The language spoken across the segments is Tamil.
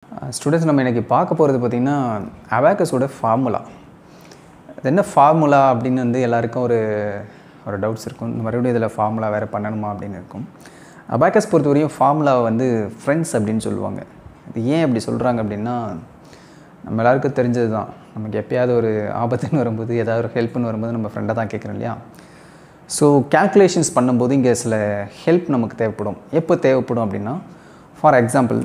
ஸ்டூடெண்ட்ஸ் நம்ம இன்றைக்கி பார்க்க போகிறது பார்த்திங்கன்னா அபாக்கஸோட ஃபார்முலா அது என்ன ஃபார்முலா அப்படின்னு வந்து எல்லாருக்கும் ஒரு ஒரு டவுட்ஸ் இருக்கும் மறுபடியும் இதில் ஃபார்முலா வேறு பண்ணணுமா அப்படின்னு இருக்கும் அபாக்கஸ் பொறுத்தவரையும் ஃபார்முலாவை வந்து ஃப்ரெண்ட்ஸ் அப்படின்னு சொல்லுவாங்க இது ஏன் அப்படி சொல்கிறாங்க அப்படின்னா நம்ம எல்லாருக்கும் தெரிஞ்சது தான் நமக்கு எப்பயாவது ஒரு ஆபத்துன்னு வரும்போது ஏதாவது ஒரு ஹெல்ப்னு வரும்போது நம்ம ஃப்ரெண்டை தான் கேட்குறோம் இல்லையா ஸோ கேல்குலேஷன்ஸ் பண்ணும்போது இங்கே சில ஹெல்ப் நமக்கு தேவைப்படும் எப்போ தேவைப்படும் அப்படின்னா ஃபார் எக்ஸாம்பிள்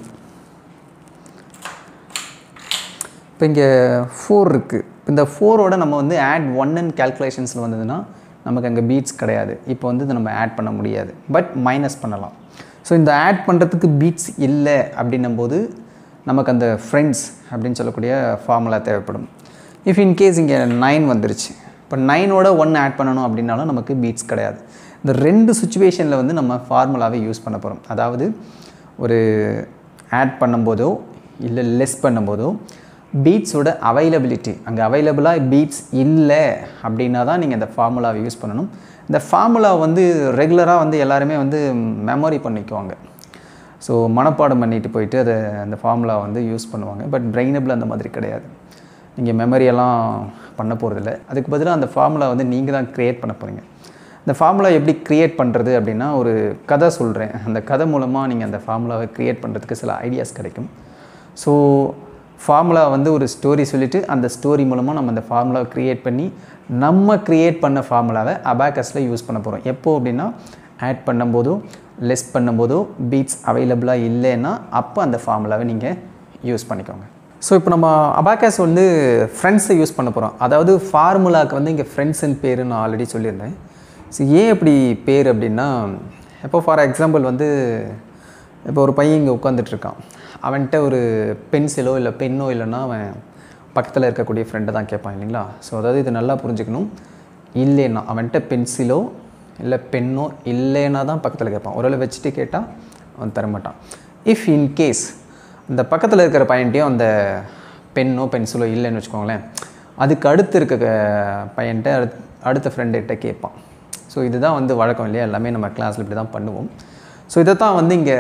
இப்போ இங்கே ஃபோர் இருக்குது இந்த ஃபோரோட நம்ம வந்து ஆட் ஒன்னு கேல்குலேஷன்ஸில் வந்ததுன்னா நமக்கு அங்கே பீட்ஸ் கிடையாது இப்போ வந்து இதை நம்ம ஆட் பண்ண முடியாது பட் மைனஸ் பண்ணலாம் ஸோ இந்த ஆட் பண்ணுறதுக்கு பீட்ஸ் இல்லை அப்படின்னும் போது நமக்கு அந்த ஃப்ரெண்ட்ஸ் அப்படின்னு சொல்லக்கூடிய ஃபார்முலா தேவைப்படும் இஃப் இன்கேஸ் இங்கே நைன் வந்துருச்சு இப்போ நைனோட ஒன் ஆட் பண்ணணும் அப்படின்னாலும் நமக்கு பீட்ஸ் கிடையாது இந்த ரெண்டு சுச்சுவேஷனில் வந்து நம்ம ஃபார்முலாவை யூஸ் பண்ண போகிறோம் அதாவது ஒரு ஆட் பண்ணும்போதோ இல்லை லெஸ் பண்ணும்போதோ பீட்ஸோட அவைலபிலிட்டி அங்கே அவைலபிளாக பீட்ஸ் இல்லை அப்படின்னா தான் நீங்கள் இந்த ஃபார்முலாவை யூஸ் பண்ணணும் இந்த ஃபார்முலா வந்து ரெகுலராக வந்து எல்லாருமே வந்து மெமரி பண்ணிக்குவாங்க ஸோ மனப்பாடம் பண்ணிட்டு போயிட்டு அதை அந்த ஃபார்முலா வந்து யூஸ் பண்ணுவாங்க பட் பிரெயினபிள் அந்த மாதிரி கிடையாது நீங்கள் மெமரியெல்லாம் பண்ண போகிறதில்ல அதுக்கு பதிலாக அந்த ஃபார்முலா வந்து நீங்கள் தான் க்ரியேட் பண்ண போகிறீங்க இந்த ஃபார்முலா எப்படி க்ரியேட் பண்ணுறது அப்படின்னா ஒரு கதை சொல்கிறேன் அந்த கதை மூலமாக நீங்கள் அந்த ஃபார்முலாவை க்ரியேட் பண்ணுறதுக்கு சில ஐடியாஸ் கிடைக்கும் ஸோ ஃபார்முலா வந்து ஒரு ஸ்டோரி சொல்லிவிட்டு அந்த ஸ்டோரி மூலமாக நம்ம அந்த ஃபார்முலாவை க்ரியேட் பண்ணி நம்ம க்ரியேட் பண்ண ஃபார்முலாவை அபாக்கஸில் யூஸ் பண்ண போகிறோம் எப்போ அப்படின்னா ஆட் பண்ணும்போதோ லெஸ் பண்ணும்போதோ பீட்ஸ் அவைலபிளாக இல்லைன்னா அப்போ அந்த ஃபார்முலாவை நீங்கள் யூஸ் பண்ணிக்கோங்க ஸோ இப்போ நம்ம அபாக்கஸ் வந்து ஃப்ரெண்ட்ஸை யூஸ் பண்ண போகிறோம் அதாவது ஃபார்முலாவுக்கு வந்து இங்கே ஃப்ரெண்ட்ஸுன்னு பேர் நான் ஆல்ரெடி சொல்லியிருந்தேன் ஸோ ஏன் இப்படி பேர் அப்படின்னா இப்போ ஃபார் எக்ஸாம்பிள் வந்து இப்போ ஒரு பையன் இங்கே உட்காந்துட்ருக்கான் அவன்கிட்ட ஒரு பென்சிலோ இல்லை பென்னோ இல்லைன்னா அவன் பக்கத்தில் இருக்கக்கூடிய ஃப்ரெண்டை தான் கேட்பான் இல்லைங்களா ஸோ அதாவது இது நல்லா புரிஞ்சுக்கணும் இல்லைன்னா அவன்கிட்ட பென்சிலோ இல்லை பென்னோ இல்லைன்னா தான் பக்கத்தில் கேட்பான் ஒரு வச்சுட்டு கேட்டால் அவன் தரமாட்டான் இஃப் இன்கேஸ் அந்த பக்கத்தில் இருக்கிற பையன்ட்டையும் அந்த பென்னோ பென்சிலோ இல்லைன்னு வச்சுக்கோங்களேன் அதுக்கு அடுத்து இருக்க பையன்கிட்ட அடுத் அடுத்த ஃப்ரெண்டுகிட்ட கேட்பான் ஸோ இதுதான் வந்து வழக்கம் இல்லையா எல்லாமே நம்ம கிளாஸில் இப்படி தான் பண்ணுவோம் ஸோ இதை தான் வந்து இங்கே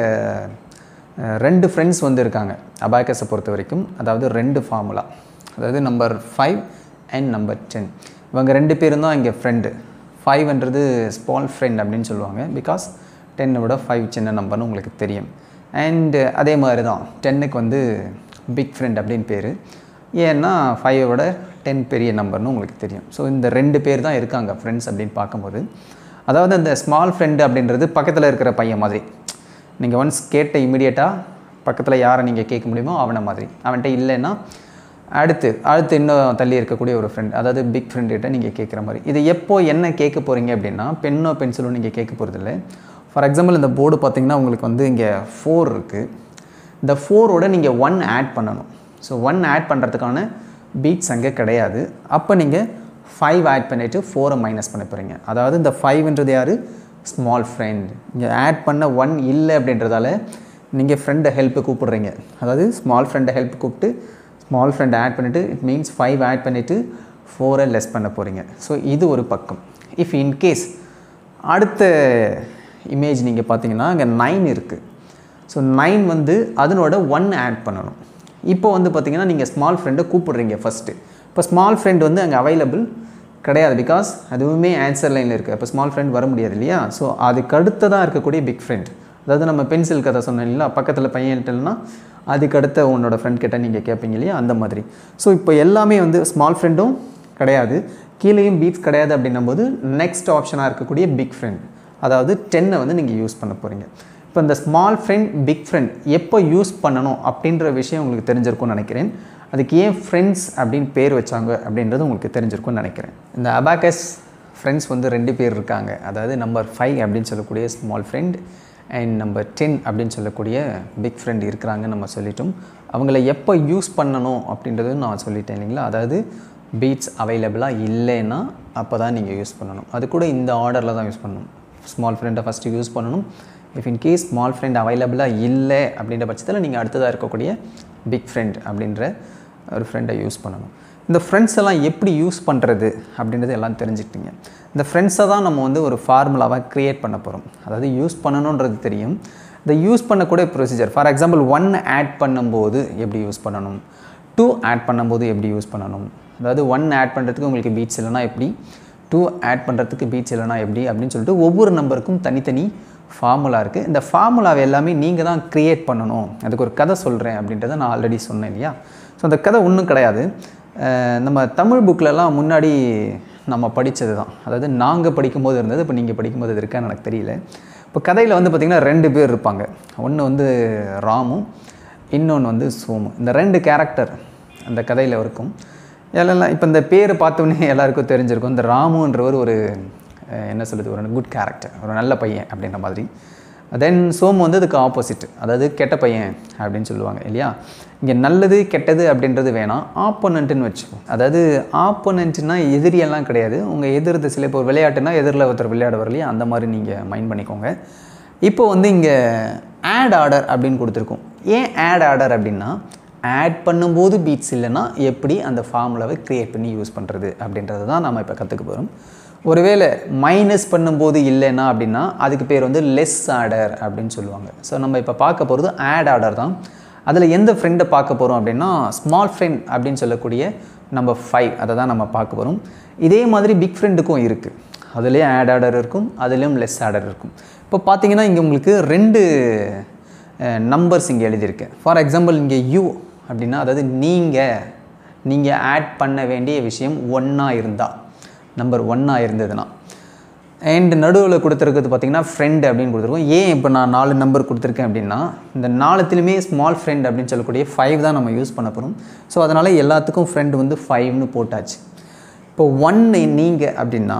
ரெண்டு ஃப்ரெண்ட்ஸ் வந்து இருக்காங்க அபாக்கஸை பொறுத்த வரைக்கும் அதாவது ரெண்டு ஃபார்முலா அதாவது number five and number ten இவங்க ரெண்டு பேரும் தான் இங்கே ஃப்ரெண்டு ஃபைவ்ன்றது ஸ்மால் ஃப்ரெண்ட் அப்படின்னு சொல்லுவாங்க பிகாஸ் டென்னை விட ஃபைவ் சின்ன நம்பர்னு உங்களுக்கு தெரியும் அண்டு அதே மாதிரி தான் டென்னுக்கு வந்து பிக் ஃப்ரெண்ட் அப்படின்னு பேர் ஏன்னா ஃபைவை விட டென் பெரிய நம்பர்னு உங்களுக்கு தெரியும் ஸோ இந்த ரெண்டு பேர் தான் இருக்காங்க ஃப்ரெண்ட்ஸ் அப்படின்னு பார்க்கும்போது அதாவது அந்த ஸ்மால் ஃப்ரெண்டு அப்படின்றது பக்கத்தில் இருக்கிற பையன் மாதிரி நீங்கள் ஒன்ஸ் கேட்ட இமீடியட்டாக பக்கத்தில் யாரை நீங்கள் கேட்க முடியுமோ அவனை மாதிரி அவன்கிட்ட இல்லைன்னா அடுத்து அடுத்து இன்னும் தள்ளி இருக்கக்கூடிய ஒரு ஃப்ரெண்ட் அதாவது பிக் ஃப்ரெண்டுகிட்ட நீங்கள் கேட்குற மாதிரி இது எப்போ என்ன கேட்க போகிறீங்க அப்படின்னா பென்னோ பென்சிலோ நீங்கள் கேட்க போகிறதில்ல ஃபார் எக்ஸாம்பிள் இந்த போர்டு பார்த்தீங்கன்னா உங்களுக்கு வந்து இங்கே ஃபோர் இருக்குது இந்த ஃபோரோட நீங்கள் ஒன் ஆட் பண்ணணும் ஸோ ஒன் ஆட் பண்ணுறதுக்கான பீட்ஸ் அங்கே கிடையாது அப்போ நீங்கள் ஃபைவ் ஆட் பண்ணிவிட்டு ஃபோரை மைனஸ் பண்ண போகிறீங்க அதாவது இந்த ஃபைவ்ன்றது யார் ஸ்மால் ஃப்ரெண்ட் இங்கே ஆட் பண்ண ஒன் இல்லை அப்படின்றதால நீங்கள் ஃப்ரெண்டை ஹெல்ப்பு கூப்பிடுறீங்க அதாவது ஸ்மால் ஃப்ரெண்டை ஹெல்ப் கூப்பிட்டு ஸ்மால் ஃப்ரெண்டை ஆட் பண்ணிவிட்டு இட் மீன்ஸ் ஃபைவ் ஆட் பண்ணிவிட்டு ஃபோரை லெஸ் பண்ண போகிறீங்க ஸோ இது ஒரு பக்கம் இஃப் இன்கேஸ் அடுத்த இமேஜ் நீங்கள் பார்த்தீங்கன்னா அங்கே நைன் இருக்குது ஸோ நைன் வந்து அதனோட ஒன் ஆட் பண்ணணும் இப்போ வந்து பார்த்தீங்கன்னா நீங்கள் ஸ்மால் ஃப்ரெண்டை கூப்பிடுறீங்க ஃபஸ்ட்டு இப்போ ஸ்மால் ஃப்ரெண்ட் வந்து அங்கே அவைலபிள் கிடையாது பிகாஸ் அதுவுமே ஆன்சர் லைனில் இருக்குது அப்போ ஸ்மால் ஃப்ரெண்ட் வர முடியாது இல்லையா ஸோ அதுக்கு அடுத்ததாக இருக்கக்கூடிய பிக் ஃப்ரெண்ட் அதாவது நம்ம பென்சில் கதை சொன்னோம் இல்லையா பக்கத்தில் பையன்ட்டல்னா அதுக்கு அடுத்த உன்னோட ஃப்ரெண்ட் கிட்ட நீங்கள் கேட்பீங்க இல்லையா அந்த மாதிரி ஸோ இப்போ எல்லாமே வந்து ஸ்மால் ஃப்ரெண்டும் கிடையாது கீழேயும் பீட்ஸ் கிடையாது அப்படின்னும் போது நெக்ஸ்ட் ஆப்ஷனாக இருக்கக்கூடிய பிக் ஃப்ரெண்ட் அதாவது டென்னை வந்து நீங்கள் யூஸ் பண்ண போகிறீங்க இப்போ இந்த ஸ்மால் ஃப்ரெண்ட் பிக் ஃப்ரெண்ட் எப்போ யூஸ் பண்ணணும் அப்படின்ற விஷயம் உங்களுக்கு தெரிஞ்சிருக்கும்னு நினைக்கிறேன் அதுக்கு ஏன் ஃப்ரெண்ட்ஸ் அப்படின்னு பேர் வச்சாங்க அப்படின்றது உங்களுக்கு தெரிஞ்சிருக்கும்னு நினைக்கிறேன் இந்த அபாக்கஸ் ஃப்ரெண்ட்ஸ் வந்து ரெண்டு பேர் இருக்காங்க அதாவது நம்பர் ஃபைவ் அப்படின்னு சொல்லக்கூடிய small friend and number ten அப்படின்னு சொல்லக்கூடிய பிக் ஃப்ரெண்ட் இருக்கிறாங்கன்னு நம்ம சொல்லிட்டோம் அவங்கள எப்போ யூஸ் பண்ணணும் அப்படின்றது நான் சொல்லிட்டேன் இல்லைங்களா அதாவது பீட்ஸ் அவைலபிளாக இல்லைன்னா அப்போ தான் நீங்கள் யூஸ் பண்ணணும் அது கூட இந்த ஆர்டரில் தான் யூஸ் பண்ணணும் ஸ்மால் ஃப்ரெண்டை ஃபஸ்ட்டு யூஸ் பண்ணணும் if in case small friend அவைலபிளாக இல்லை அப்படின்ற பட்சத்தில் நீங்கள் அடுத்ததாக இருக்கக்கூடிய பிக் ஃப்ரெண்ட் அப்படின்ற ஒரு ஃப்ரெண்டை யூஸ் பண்ணணும் இந்த ஃப்ரெண்ட்ஸ் எல்லாம் எப்படி யூஸ் பண்ணுறது அப்படின்றது எல்லாம் தெரிஞ்சுக்கிட்டீங்க இந்த ஃப்ரெண்ட்ஸை தான் நம்ம வந்து ஒரு ஃபார்முலாவாக க்ரியேட் பண்ண போகிறோம் அதாவது யூஸ் பண்ணணுன்றது தெரியும் இதை யூஸ் பண்ணக்கூடிய procedure for example one add பண்ணும்போது எப்படி யூஸ் பண்ணணும் டூ ஆட் பண்ணும்போது எப்படி யூஸ் பண்ணணும் அதாவது ஒன் ஆட் பண்ணுறதுக்கு உங்களுக்கு பீட்ஸ் இல்லைனா எப்படி டூ ஆட் பண்ணுறதுக்கு பீட்ஸ் இல்லைனா எப்படி அப்படின்னு சொல்லிட்டு ஒவ்வொரு நம்பருக்கும் தனித்தனி ஃபார்முலா இருக்குது இந்த ஃபார்முலாவை எல்லாமே நீங்கள் தான் க்ரியேட் பண்ணணும் அதுக்கு ஒரு கதை சொல்கிறேன் அப்படின்றத நான் ஆல்ரெடி சொன்னேன் இல்லையா ஸோ அந்த கதை ஒன்றும் கிடையாது அஹ் நம்ம தமிழ் புக்கிலலாம் முன்னாடி நம்ம படித்தது தான் அதாவது நாங்கள் படிக்கும்போது இருந்தது இப்போ நீங்கள் படிக்கும்போது இது இருக்கான்னு எனக்கு தெரியல இப்போ கதையில் வந்து பார்த்திங்கன்னா ரெண்டு பேர் இருப்பாங்க ஒன்று வந்து ராமு இன்னொன்று வந்து சோமு இந்த ரெண்டு கேரக்டர் அந்த கதையில் இருக்கும் எல்லாம் இப்போ இந்த பேர் பார்த்தோன்னே எல்லாருக்கும் தெரிஞ்சிருக்கும் இந்த ராமுன்றவர் ஒரு அஹ், என்ன சொல்லுது ஒரு குட் கேரக்டர் ஒரு நல்ல பையன் அப்படின்ற மாதிரி தென் சோமு வந்து அதுக்கு ஆப்போசிட் அதாவது கெட்ட பையன் அப்படின்னு சொல்லுவாங்க இல்லையா இங்கே நல்லது கெட்டது அப்படின்றது வேணாம் ஆப்போனண்ட்டுன்னு வச்சுக்கோ அதாவது ஆப்போனண்ட்னா எதிரியெல்லாம் கிடையாது உங்கள் எதிர் திசையில் இப்போ ஒரு விளையாட்டுனா எதிரில் ஒருத்தர் விளையாடுவார் இல்லையா அந்த மாதிரி நீங்கள் மைண்ட் பண்ணிக்கோங்க இப்போ வந்து இங்கே ஆட் ஆர்டர் அப்படின்னு கொடுத்துருக்கோம் ஏன் ஆட் ஆர்டர் அப்படின்னா ஆட் பண்ணும்போது பீட்ஸ் இல்லைன்னா எப்படி அந்த ஃபார்முலாவை க்ரியேட் பண்ணி யூஸ் பண்ணுறது அப்படின்றது தான் நம்ம இப்போ கற்றுக்க போகிறோம் ஒருவேளை மைனஸ் பண்ணும்போது இல்லைன்னா அப்படின்னா அதுக்கு பேர் வந்து லெஸ் ஆர்டர் அப்படின்னு சொல்லுவாங்க ஸோ நம்ம இப்போ பார்க்க போகிறது ஆட் ஆர்டர் தான் அதில் எந்த ஃப்ரெண்டை பார்க்க போகிறோம் அப்படின்னா ஸ்மால் ஃப்ரெண்ட் அப்படின்னு சொல்லக்கூடிய நம்பர் ஃபைவ் அதை தான் நம்ம பார்க்க போகிறோம் இதே மாதிரி பிக் ஃப்ரெண்டுக்கும் இருக்குது அதுலேயும் ஆட் ஆர்டர் இருக்கும் அதுலேயும் லெஸ் ஆர்டர் இருக்கும் இப்போ பார்த்தீங்கன்னா இங்கே உங்களுக்கு ரெண்டு நம்பர்ஸ் இங்கே எழுதியிருக்கு ஃபார் எக்ஸாம்பிள் இங்கே யூ அப்படின்னா அதாவது நீங்கள் நீங்கள் ஆட் பண்ண வேண்டிய விஷயம் ஒன்றா இருந்தால் நம்பர் ஒன்றா இருந்ததுன்னா அண்ட் நடுவில் கொடுத்துருக்கிறது பார்த்தீங்கன்னா ஃப்ரெண்ட் அப்படின்னு கொடுத்துருக்கோம் ஏன் இப்போ நான் நாலு நம்பர் கொடுத்துருக்கேன் அப்படின்னா இந்த நாலுத்துலேயுமே ஸ்மால் ஃப்ரெண்ட் அப்படின்னு சொல்லக்கூடிய ஃபைவ் தான் நம்ம யூஸ் பண்ண போகிறோம் ஸோ அதனால் எல்லாத்துக்கும் ஃப்ரெண்ட் வந்து ஃபைவ்னு போட்டாச்சு இப்போ ஒன்று நீங்கள் அப்படின்னா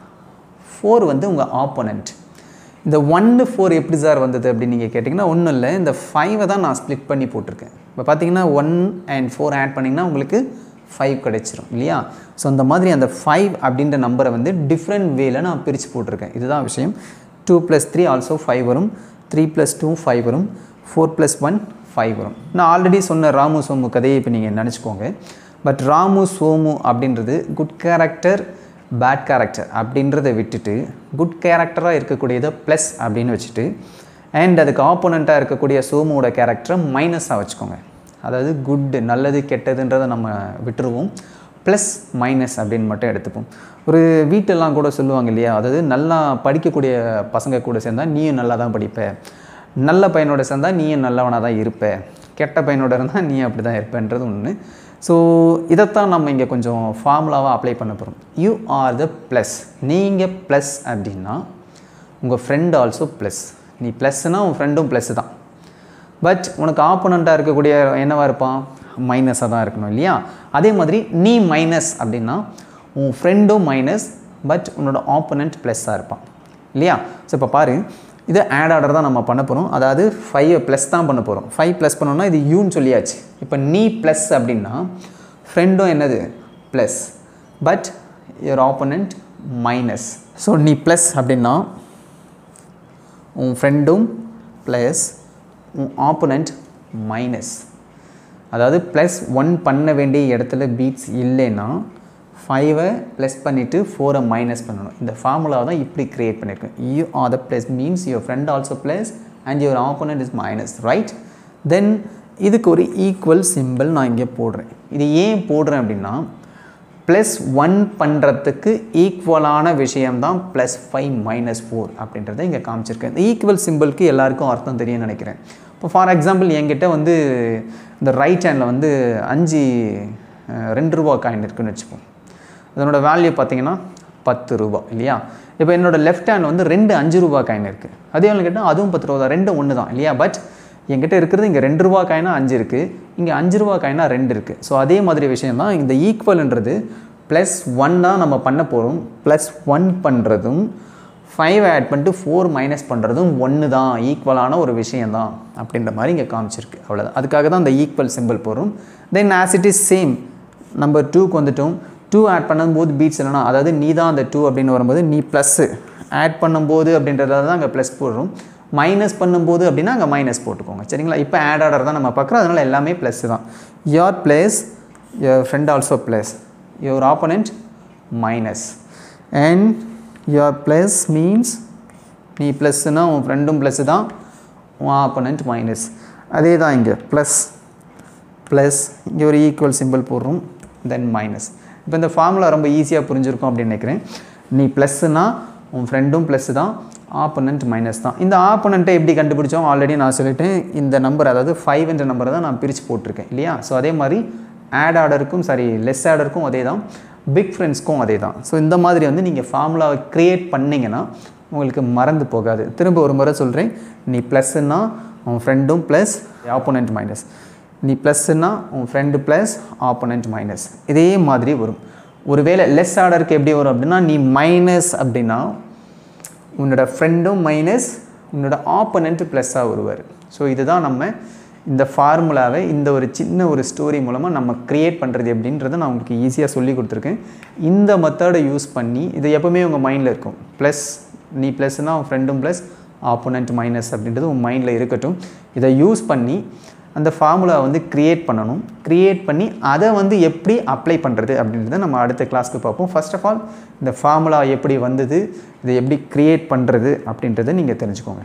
ஃபோர் வந்து உங்கள் ஆப்போனண்ட் இந்த ஒன்று ஃபோர் எப்படி சார் வந்தது அப்படின்னு நீங்கள் கேட்டிங்கன்னா ஒன்றும் இல்லை இந்த ஃபைவை தான் நான் ஸ்ப்ளிட் பண்ணி போட்டிருக்கேன் இப்போ பார்த்தீங்கன்னா ஒன் அண்ட் ஃபோர் ஆட் பண்ணிங்கன்னா உங்களுக்கு ஃபைவ் கிடைச்சிரும் இல்லையா ஸோ அந்த மாதிரி அந்த ஃபைவ் அப்படின்ற நம்பரை வந்து டிஃப்ரெண்ட் வேல நான் பிரித்து போட்டிருக்கேன் இதுதான் விஷயம் two plus three also five வரும் த்ரீ ப்ளஸ் டூ ஃபைவ் வரும் ஃபோர் ப்ளஸ் ஒன் ஃபைவ் வரும் நான் ஆல்ரெடி சொன்ன ராமு சோமு கதையை இப்போ நீங்கள் நினச்சிக்கோங்க பட் ராமு சோமு அப்படின்றது குட் கேரக்டர் பேட் கேரக்டர் அப்படின்றத விட்டுட்டு குட் கேரக்டராக இருக்கக்கூடியதை ப்ளஸ் அப்படின்னு வச்சுட்டு அண்ட் அதுக்கு ஆப்போனண்ட்டாக இருக்கக்கூடிய சோமுவோட கேரக்டரை மைனஸாக வச்சுக்கோங்க அதாவது குட் நல்லது கெட்டதுன்றதை நம்ம விட்டுருவோம் ப்ளஸ் மைனஸ் அப்படின்னு மட்டும் எடுத்துப்போம் ஒரு வீட்டெல்லாம் கூட சொல்லுவாங்க இல்லையா அதாவது நல்லா படிக்கக்கூடிய பசங்க கூட சேர்ந்தால் நீயும் நல்லா தான் படிப்ப நல்ல பையனோட சேர்ந்தால் நீயும் நல்லவனாக தான் இருப்ப கெட்ட பையனோட இருந்தால் நீ அப்படி தான் இருப்பேன்றது ஒன்று ஸோ இதைத்தான் நம்ம இங்கே கொஞ்சம் ஃபார்முலாவாக அப்ளை பண்ண போகிறோம் யூ ஆர் த ப்ளஸ் நீங்கள் ப்ளஸ் அப்படின்னா உங்கள் ஃப்ரெண்ட் ஆல்சோ ப்ளஸ் நீ ப்ளஸ்னால் உன் ஃப்ரெண்டும் ப்ளஸ் தான் பட் உனக்கு ஆப்போனண்ட்டாக இருக்கக்கூடிய என்னவா இருப்பான் மைனஸாக தான் இருக்கணும் இல்லையா அதே மாதிரி நீ மைனஸ் அப்படின்னா உன் ஃப்ரெண்டும் மைனஸ் பட் உன்னோட ஆப்போனண்ட் ப்ளஸ்ஸாக இருப்பான் இல்லையா ஸோ இப்போ பாரு இது ஆட் ஆர்டர் தான் நம்ம பண்ண போகிறோம் அதாவது ஃபைவ் ப்ளஸ் தான் பண்ண போகிறோம் ஃபைவ் ப்ளஸ் பண்ணோம்னா இது யூன்னு சொல்லியாச்சு இப்போ நீ ப்ளஸ் அப்படின்னா ஃப்ரெண்டும் என்னது plus but your opponent minus so நீ ப்ளஸ் அப்படின்னா உன் ஃப்ரெண்டும் ப்ளஸ் உன் ஆப்போனண்ட் மைனஸ் அதாவது ப்ளஸ் ஒன் பண்ண வேண்டிய இடத்துல பீட்ஸ் இல்லைன்னா ஃபைவை ப்ளஸ் பண்ணிவிட்டு ஃபோரை மைனஸ் பண்ணணும் இந்த ஃபார்முலாவை தான் இப்படி க்ரியேட் பண்ணியிருக்கேன் you are the plus means your friend also plus and your opponent is minus right then இதுக்கு ஒரு ஈக்குவல் சிம்பிள் நான் இங்கே போடுறேன் இது ஏன் போடுறேன் அப்படின்னா ப்ளஸ் ஒன் பண்ணுறதுக்கு ஈக்குவலான விஷயம்தான் ப்ளஸ் ஃபைவ் மைனஸ் ஃபோர் அப்படின்றத இங்கே காமிச்சிருக்கேன் இந்த ஈக்குவல் சிம்பிளுக்கு எல்லாருக்கும் அர்த்தம் தெரியும்னு நினைக்கிறேன் இப்போ ஃபார் எக்ஸாம்பிள் என்கிட்ட வந்து இந்த ரைட் ஹேண்டில் வந்து அஞ்சு அஹ், ரெண்டு ரூபா காயின் இருக்குன்னு வச்சுப்போம் அதனோட வேல்யூ பார்த்தீங்கன்னா பத்து ரூபா இல்லையா இப்போ என்னோட லெஃப்ட் ஹேண்ட் வந்து ரெண்டு அஞ்சு ரூபா காயின் இருக்குது அதே ஒன்று கேட்டால் அதுவும் பத்து ரூபா தான் ரெண்டும் ஒன்று தான் இல்லையா பட் என்கிட்ட இருக்கிறது இங்கே ரெண்டு ரூபா காயினா அஞ்சு இருக்குது இங்கே அஞ்சு ரூபா காயினா ரெண்டு இருக்குது ஸோ அதே மாதிரி விஷயம் தான் இந்த ஈக்குவல்ன்றது ப்ளஸ் ஒன் தான் நம்ம பண்ண போகிறோம் ப்ளஸ் ஒன் பண்ணுறதும் ஃபைவ் ஆட் பண்ணிட்டு ஃபோர் மைனஸ் பண்ணுறதும் ஒன்று தான் ஈக்குவலான ஒரு விஷயம் தான் அப்படின்ற மாதிரி இங்கே காமிச்சிருக்கு அவ்வளோதான் அதுக்காக தான் அந்த ஈக்குவல் சிம்பிள் போடுறோம் then as it is same number டூக்கு வந்துட்டோம் டூ ஆட் பண்ணும்போது பீட்ஸ் இல்லைனா அதாவது நீ தான் அந்த டூ அப்படின்னு வரும்போது நீ ப்ளஸ்ஸு ஆட் பண்ணும்போது அப்படின்றத தான் அங்கே ப்ளஸ் போடுறோம் மைனஸ் பண்ணும்போது அப்படின்னா அங்கே மைனஸ் போட்டுக்கோங்க சரிங்களா இப்போ ஆட் ஆர்டர் தான் நம்ம பார்க்குறோம் அதனால் எல்லாமே ப்ளஸ் தான் your place your friend also plus your opponent minus and your plus means நீ ப்ளஸ்னால் உன் ஃப்ரெண்டும் ப்ளஸ்ஸு தான் உன் ஆப்போனண்ட் மைனஸ் அதே தான் இங்கே ப்ளஸ் ப்ளஸ் இங்கே ஒரு ஈக்குவல் சிம்பிள் போடுறோம் தென் மைனஸ் இப்போ இந்த ஃபார்முலா ரொம்ப ஈஸியாக புரிஞ்சிருக்கும் அப்படின்னு நினைக்கிறேன் நீ ப்ளஸ்ஸுனா உன் ஃப்ரெண்டும் ப்ளஸ் தான் ஆப்போனண்ட் மைனஸ் தான் இந்த ஆப்போனண்ட்டை எப்படி கண்டுபிடிச்சோம் ஆல்ரெடி நான் சொல்லிட்டேன் இந்த நம்பர் அதாவது ஃபைவ் என்ற நம்பரை தான் நான் பிரித்து போட்டிருக்கேன் இல்லையா ஸோ அதே மாதிரி ஆட் ஆர்டருக்கும் சாரி லெஸ் ஆர்டருக்கும் அதே தான் பிக் ஃப்ரெண்ட்ஸ்க்கும் அதே தான் ஸோ இந்த மாதிரி வந்து நீங்கள் ஃபார்முலாவை க்ரியேட் பண்ணிங்கன்னா உங்களுக்கு மறந்து போகாது திரும்ப ஒரு முறை சொல்கிறேன் நீ ப்ளஸ்ஸுன்னா உன் ஃப்ரெண்டும் ப்ளஸ் ஆப்போனண்ட் மைனஸ் நீ ப்ளஸ்ஸுன்னா உன் ஃப்ரெண்டு ப்ளஸ் ஆப்போனண்ட் மைனஸ் இதே மாதிரி வரும் ஒருவேளை லெஸ் ஆர்டருக்கு எப்படி வரும் அப்படின்னா நீ மைனஸ் அப்படின்னா உன்னோட ஃப்ரெண்டும் மைனஸ் உன்னோட ஆப்போனண்ட் ப்ளஸ்ஸாக வருவார் ஸோ இதுதான் நம்ம இந்த ஃபார்முலாவை இந்த ஒரு சின்ன ஒரு ஸ்டோரி மூலமாக நம்ம க்ரியேட் பண்ணுறது எப்படின்றத நான் உங்களுக்கு ஈஸியாக சொல்லி கொடுத்துருக்கேன் இந்த மெத்தடை யூஸ் பண்ணி இது எப்போவுமே உங்கள் மைண்டில் இருக்கும் ப்ளஸ் நீ ப்ளஸ்னால் உன் ஃப்ரெண்டும் ப்ளஸ் ஆப்போனண்ட் மைனஸ் அப்படின்றது உன் மைண்டில் இருக்கட்டும் இதை யூஸ் பண்ணி அந்த ஃபார்முலா வந்து க்ரியேட் பண்ணணும் க்ரியேட் பண்ணி அதை வந்து எப்படி அப்ளை பண்ணுறது அப்படின்றத நம்ம அடுத்த கிளாஸ்க்கு பார்ப்போம் ஃபர்ஸ்ட் ஆஃப் ஆல் இந்த ஃபார்முலா எப்படி வந்தது இதை எப்படி க்ரியேட் பண்ணுறது அப்படின்றத நீங்கள் தெரிஞ்சுக்கோங்க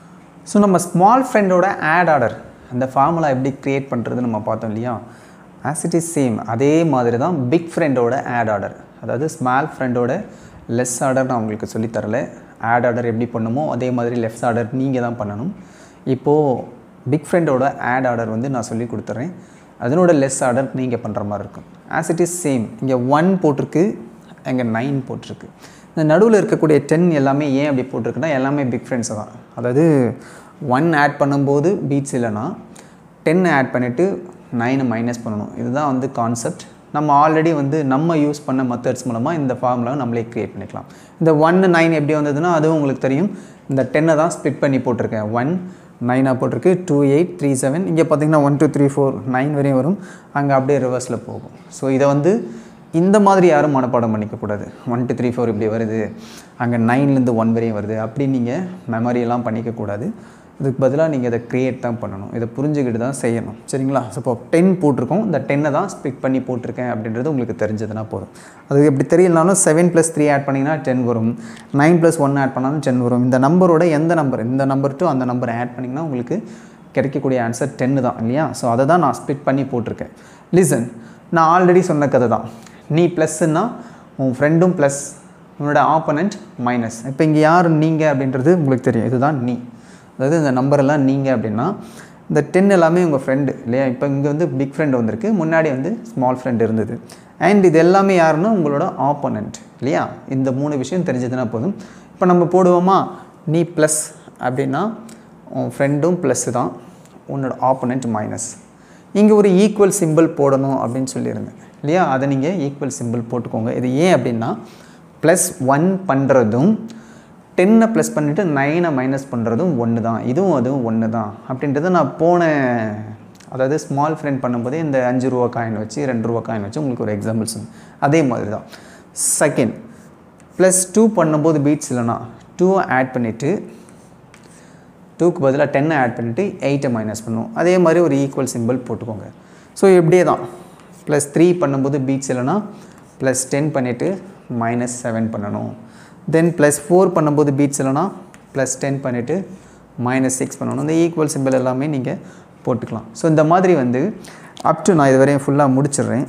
ஸோ நம்ம ஸ்மால் ஃப்ரெண்டோட ஆட் ஆர்டர் அந்த ஃபார்முலா எப்படி க்ரியேட் பண்ணுறது நம்ம பார்த்தோம் இல்லையா ஆஸ் இட் இஸ் சேம் அதே மாதிரி தான் பிக் ஃப்ரெண்டோட ஆட் ஆர்டர் அதாவது ஸ்மால் ஃப்ரெண்டோட லெஸ் ஆர்டர் நான் உங்களுக்கு சொல்லித் தரல ஆட் ஆர்டர் எப்படி பண்ணுமோ அதே மாதிரி லெஃப்ட் ஆர்டர் நீங்கள் தான் பண்ணணும் இப்போது பிக் ஃப்ரெண்டோட ஆட் ஆர்டர் வந்து நான் சொல்லி கொடுத்துட்றேன் அதனோட லெஸ் ஆர்டர் நீங்கள் பண்ணுற மாதிரி இருக்கும் ஆஸ் இட் இஸ் சேம் இங்கே ஒன் போட்டிருக்கு அங்கே நைன் போட்டிருக்கு இந்த நடுவில் இருக்கக்கூடிய டென் எல்லாமே ஏன் அப்படி போட்டிருக்குன்னா எல்லாமே பிக் ஃப்ரெண்ட்ஸ் தான் அதாவது ஒன் ஆட் பண்ணும்போது பீட்ஸ் இல்லைன்னா டென் ஆட் பண்ணிவிட்டு நைனை மைனஸ் பண்ணணும் இதுதான் வந்து கான்செப்ட் நம்ம ஆல்ரெடி வந்து நம்ம யூஸ் பண்ண மெத்தட்ஸ் மூலமாக இந்த ஃபார்முலாவை நம்மளே க்ரியேட் பண்ணிக்கலாம் இந்த ஒன்று நைன் எப்படி வந்ததுன்னா அதுவும் உங்களுக்கு தெரியும் இந்த டென்னை தான் ஸ்ப்ளிட் பண்ணி போட்டிருக்கேன் ஒன் நைனாக போட்டிருக்கு டூ எயிட் த்ரீ செவன் இங்கே பார்த்தீங்கன்னா one two three four nine வரையும் வரும் அங்கே அப்படியே ரிவர்ஸில் போகும் ஸோ இதை வந்து இந்த மாதிரி யாரும் மனப்பாடம் பண்ணிக்கக்கூடாது ஒன் டூ த்ரீ ஃபோர் இப்படி வருது அங்கே நைன்லேருந்து ஒன் வரையும் வருது அப்படி நீங்கள் மெமரியெல்லாம் பண்ணிக்கக்கூடாது இதுக்கு பதிலாக நீங்கள் இதை க்ரியேட் தான் பண்ணணும் இதை புரிஞ்சுக்கிட்டு தான் செய்யணும் சரிங்களா ஸோ இப்போ டென் போட்டிருக்கோம் இந்த டென்னை தான் ஸ்பிக் பண்ணி போட்டிருக்கேன் அப்படின்றது உங்களுக்கு தெரிஞ்சதுன்னா போதும் அது எப்படி தெரியலனாலும் செவன் ப்ளஸ் த்ரீ ஆட் பண்ணிங்கன்னா டென் வரும் நைன் ப்ளஸ் ஒன் ஆட் பண்ணாலும் டென் வரும் இந்த நம்பரோட எந்த நம்பர் இந்த நம்பர் டு அந்த நம்பரை ஆட் பண்ணிங்கன்னா உங்களுக்கு கிடைக்கக்கூடிய ஆன்சர் டென்னு தான் இல்லையா ஸோ அதை தான் நான் ஸ்பிட் பண்ணி போட்டிருக்கேன் லிசன் நான் ஆல்ரெடி சொன்ன கதை தான் நீ ப்ளஸ்ஸுன்னா உன் ஃப்ரெண்டும் ப்ளஸ் உன்னோட ஆப்போனண்ட் மைனஸ் இப்போ இங்கே யார் நீங்கள் அப்படின்றது உங்களுக்கு தெரியும் இதுதான் நீ அதாவது இந்த நம்பரெல்லாம் நீங்கள் அப்படின்னா இந்த டென் எல்லாமே உங்கள் ஃப்ரெண்டு இல்லையா இப்போ இங்கே வந்து பிக் ஃப்ரெண்டு வந்திருக்கு முன்னாடி வந்து ஸ்மால் ஃப்ரெண்ட் இருந்தது அண்ட் இது எல்லாமே யாருன்னா உங்களோட ஆப்போனண்ட் இல்லையா இந்த மூணு விஷயம் தெரிஞ்சதுன்னா போதும் இப்போ நம்ம போடுவோமா நீ ப்ளஸ் அப்படின்னா உன் ஃப்ரெண்டும் ப்ளஸ்ஸு தான் உன்னோட ஆப்போனண்ட் மைனஸ் இங்கே ஒரு ஈக்குவல் சிம்பிள் போடணும் அப்படின்னு சொல்லியிருந்தேன் இல்லையா அதை நீங்கள் ஈக்குவல் சிம்பிள் போட்டுக்கோங்க இது ஏன் அப்படின்னா ப்ளஸ் ஒன் பண்ணுறதும் டென்னை ப்ளஸ் பண்ணிவிட்டு நைனை மைனஸ் பண்ணுறதும் ஒன்று தான் இதுவும் அதுவும் ஒன்று தான் அப்படின்றத நான் போன அதாவது ஸ்மால் ஃப்ரெண்ட் பண்ணும்போதே இந்த அஞ்சு ரூபா காயின் வச்சு ரெண்டு ரூபா காயின் வச்சு உங்களுக்கு ஒரு எக்ஸாம்பிள்ஸ் அதே மாதிரி தான் செகண்ட் ப்ளஸ் டூ பண்ணும்போது பீட்ஸ் இல்லைனா டூவை ஆட் பண்ணிவிட்டு டூக்கு பதிலாக டென்னை ஆட் பண்ணிவிட்டு எயிட்டை மைனஸ் பண்ணும் அதே மாதிரி ஒரு ஈக்குவல் சிம்பிள் போட்டுக்கோங்க ஸோ இப்படியே தான் ப்ளஸ் த்ரீ பண்ணும்போது பீட்ஸ் இல்லைனா ப்ளஸ் டென் பண்ணிவிட்டு மைனஸ் செவன் பண்ணணும் தென் ப்ளஸ் ஃபோர் பண்ணும்போது பீட்ஸ் இல்லைனா ப்ளஸ் டென் பண்ணிவிட்டு மைனஸ் சிக்ஸ் பண்ணணும் இந்த ஈக்குவல் சிம்பிள் எல்லாமே நீங்கள் போட்டுக்கலாம் ஸோ இந்த மாதிரி வந்து அப் டு நான் இது வரையும் ஃபுல்லாக முடிச்சிடுறேன்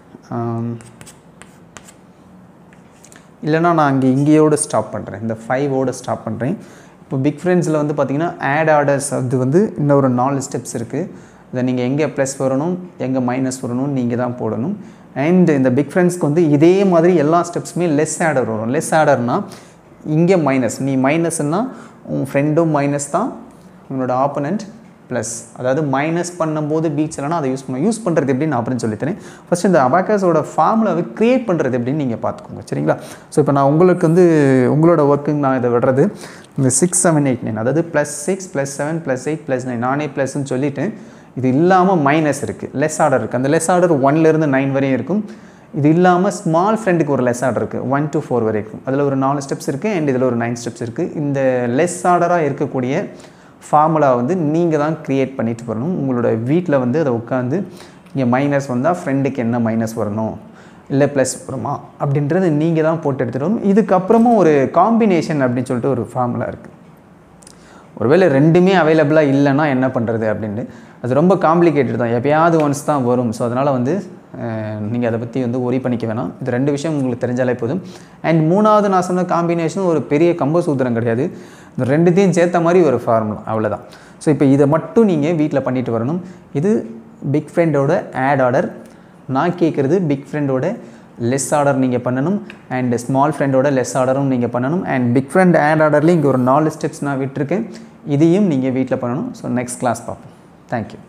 இல்லைனா நான் அங்கே இங்கேயோடு ஸ்டாப் பண்ணுறேன் இந்த ஃபைவோடு ஸ்டாப் பண்ணுறேன் இப்போ பிக் ஃப்ரெண்ட்ஸில் வந்து பார்த்திங்கன்னா ஆட் ஆர்டர்ஸ் அது வந்து இன்னும் ஒரு நாலு ஸ்டெப்ஸ் இருக்குது இதை நீங்கள் எங்கே ப்ளஸ் வரணும் எங்கே மைனஸ் வரணும் நீங்கள் தான் போடணும் அண்ட் இந்த பிக் ஃப்ரெண்ட்ஸ்க்கு வந்து இதே மாதிரி எல்லா ஸ்டெப்ஸுமே லெஸ் ஆர்டர் வரும் லெஸ் ஆர்டர்னால் இங்கே மைனஸ் நீ மைனஸ்னால் உன் ஃப்ரெண்டும் மைனஸ் தான் உன்னோட ஆப்போனண்ட் ப்ளஸ் அதாவது மைனஸ் பண்ணும்போது பீட்ஸ் இல்லைனா அதை யூஸ் பண்ண யூஸ் பண்ணுறது எப்படின்னு நான் அப்புறம் சொல்லித்தரேன் ஃபஸ்ட் இந்த அபாக்கஸோட ஃபார்முலாவை க்ரியேட் பண்ணுறது எப்படின்னு நீங்கள் பார்த்துக்கோங்க சரிங்களா ஸோ இப்போ நான் உங்களுக்கு வந்து உங்களோட ஒர்க்குங்க நான் இதை விடுறது இந்த சிக்ஸ் செவன் எயிட் நைன் அதாவது plus six plus seven plus eight plus nine நானே ப்ளஸ்ன்னு சொல்லிவிட்டு இது இல்லாமல் மைனஸ் இருக்குது லெஸ் ஆர்டர் இருக்குது அந்த லெஸ் ஆர்டர் ஒன்லேருந்து நைன் வரையும் இருக்கும் இது இல்லாமல் ஸ்மால் ஃப்ரெண்டுக்கு ஒரு லெஸ் ஆர்டர் இருக்குது ஒன் டு ஃபோர் வரைக்கும் அதில் ஒரு நாலு ஸ்டெப்ஸ் இருக்குது அண்ட் இதில் ஒரு நைன் ஸ்டெப்ஸ் இருக்குது இந்த லெஸ் ஆர்டராக இருக்கக்கூடிய ஃபார்முலா வந்து நீங்கள் தான் க்ரியேட் பண்ணிட்டு வரணும் உங்களோட வீட்டில் வந்து அதை உட்காந்து இங்கே மைனஸ் வந்தால் ஃப்ரெண்டுக்கு என்ன மைனஸ் வரணும் இல்லை ப்ளஸ் வருமா அப்படின்றது நீங்கள் தான் போட்டு எடுத்துகிட்டு வரணும் இதுக்கப்புறமும் ஒரு காம்பினேஷன் அப்படின்னு சொல்லிட்டு ஒரு ஃபார்முலா இருக்குது ஒருவேளை ரெண்டுமே அவைலபிளாக இல்லைன்னா என்ன பண்ணுறது அப்படின்ட்டு அது ரொம்ப காம்ப்ளிகேட்டட் தான் எப்பயாவது ஒன்ஸ் தான் வரும் ஸோ அதனால் வந்து நீங்கள் அதை பற்றி வந்து ஒரி பண்ணிக்க வேணாம் இது ரெண்டு விஷயம் உங்களுக்கு தெரிஞ்சாலே போதும் அண்ட் மூணாவது நான் சொன்ன காம்பினேஷன் ஒரு பெரிய கம்ப சூத்திரம் கிடையாது இந்த ரெண்டுத்தையும் சேர்த்த மாதிரி ஒரு ஃபார்முலா அவ்வளோதான் ஸோ இப்போ இதை மட்டும் நீங்கள் வீட்டில் பண்ணிட்டு வரணும் இது பிக் ஃப்ரெண்டோட ஆட் ஆர்டர் நான் கேட்குறது பிக் ஃப்ரெண்டோட லெஸ் ஆர்டர் நீங்கள் பண்ணணும் அண்ட் ஸ்மால் ஃப்ரெண்டோட லெஸ் ஆர்டரும் நீங்கள் பண்ணணும் அண்ட் பிக் ஃப்ரெண்ட் ஆட் ஆர்டர்லேயும் இங்கே ஒரு நாலு ஸ்டெப்ஸ் நான் விட்டுருக்கேன் இதையும் நீங்கள் வீட்டில் பண்ணணும் ஸோ நெக்ஸ்ட் கிளாஸ் பார்ப்போம் தேங்க்யூ